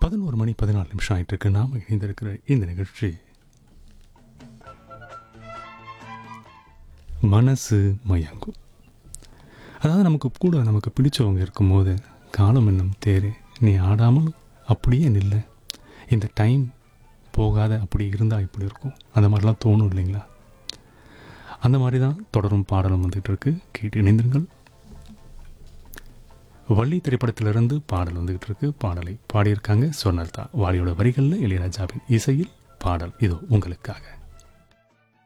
பதினோரு மணி பதினாலு நிமிஷம் ஆயிட்டு இருக்கு நாம இணைந்திருக்கிற இந்த நிகழ்ச்சி மனசு மயங்கும் அதாவது நமக்கு கூட நமக்கு பிடிச்சவங்க இருக்கும்போது காலம் என்னும் தேரு நீ ஆடாமல் அப்படியே நில்ல இந்த டைம் போகாத அப்படி இருந்தால் இப்படி இருக்கும் அந்த மாதிரிலாம் தோணும் இல்லைங்களா அந்த மாதிரி தான் தொடரும் பாடலும் வந்துகிட்டு இருக்கு கேட்டு இணைந்திருங்கள் வள்ளி திரைப்படத்திலிருந்து பாடல் வந்துகிட்டு இருக்கு பாடலை பாடியிருக்காங்க சொன்னல்தா வாலியோட வரிகளில் இளையராஜாவின் இசையில் பாடல் இதோ உங்களுக்காக